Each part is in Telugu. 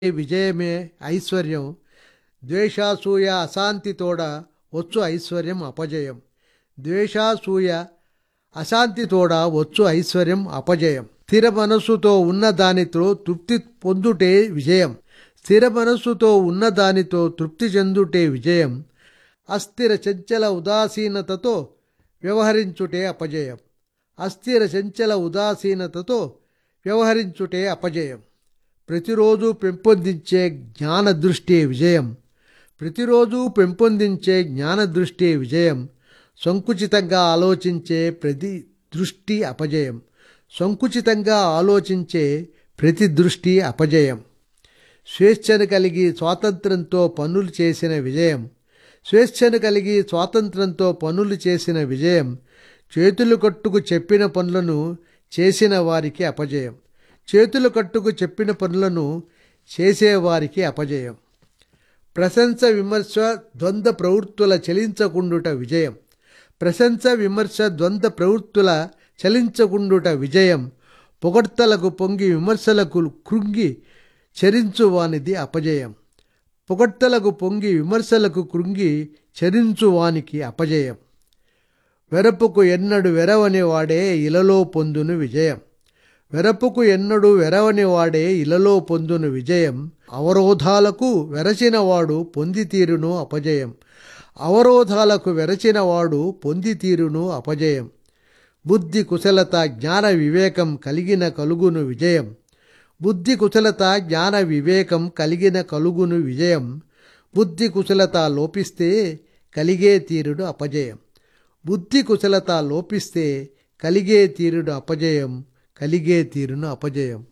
విజయమే ఐశ్వర్యం ద్వేషాసూయ అశాంతితోడ వచ్చు ఐశ్వర్యం అపజయం ద్వేషాసూయ అశాంతితోడ వచ్చు ఐశ్వర్యం అపజయం స్థిర మనస్సుతో ఉన్న దానితో తృప్తి పొందుటే విజయం స్థిర మనస్సుతో ఉన్న దానితో తృప్తి చెందుటే విజయం అస్థిర చంచల ఉదాసీనతతో వ్యవహరించుటే అపజయం అస్థిర చంచల ఉదాసీనతతో వ్యవహరించుటే అపజయం ప్రతిరోజు పెంపొందించే జ్ఞాన దృష్టి విజయం ప్రతిరోజు పెంపొందించే జ్ఞాన దృష్టి విజయం సంకుచితంగా ఆలోచించే ప్రతి దృష్టి అపజయం సంకుచితంగా ఆలోచించే ప్రతి దృష్టి అపజయం స్వేచ్ఛను కలిగి స్వాతంత్రంతో పనులు చేసిన విజయం స్వేచ్ఛను కలిగి స్వాతంత్రంతో పనులు చేసిన విజయం చేతులు కట్టుకు చెప్పిన పనులను చేసిన వారికి అపజయం చేతులు కట్టుకు చెప్పిన పనులను చేసేవారికి అపజయం ప్రశంస విమర్శ ద్వంద్వ ప్రవృత్తుల చలించకుండుట విజయం ప్రశంస విమర్శ ద్వంద్వ ప్రవృత్తుల చలించకుండుట విజయం పొగడ్తలకు పొంగి విమర్శలకు కృంగి చరించువానిది అపజయం పొగడ్తలకు పొంగి విమర్శలకు కృంగి చరించువానికి అపజయం వెరపుకు ఎన్నడు వెరవని వాడే ఇలలో పొందును విజయం వెరపుకు ఎన్నడు వెరవని వాడే ఇలలో పొందును విజయం అవరోధాలకు వెరచినవాడు పొందితీరును అపజయం అవరోధాలకు వెరచినవాడు పొందితీరును అపజయం బుద్ధి కుశలత జ్ఞాన వివేకం కలిగిన కలుగును విజయం బుద్ధి కుశలత జ్ఞాన వివేకం కలిగిన కలుగును విజయం బుద్ధి కుశలత లోపిస్తే కలిగే తీరుడు అపజయం బుద్ధి కుశలత లోపిస్తే కలిగే తీరుడు అపజయం కలిగే తీరును అపజయం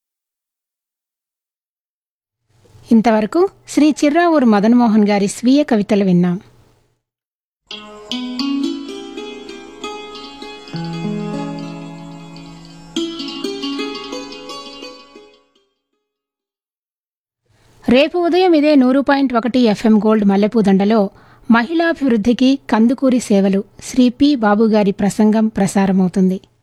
ఇంతవరకు శ్రీ చిర్రావూరు మదన్మోహన్ గారి స్వీయ కవితలు విన్నాం రేపు ఉదయం ఇదే నూరు పాయింట్ ఒకటి ఎఫ్ఎం గోల్డ్ మల్లెపూదండలో మహిళాభివృద్ధికి కందుకూరి సేవలు శ్రీ పి బాబు గారి ప్రసంగం ప్రసారమవుతుంది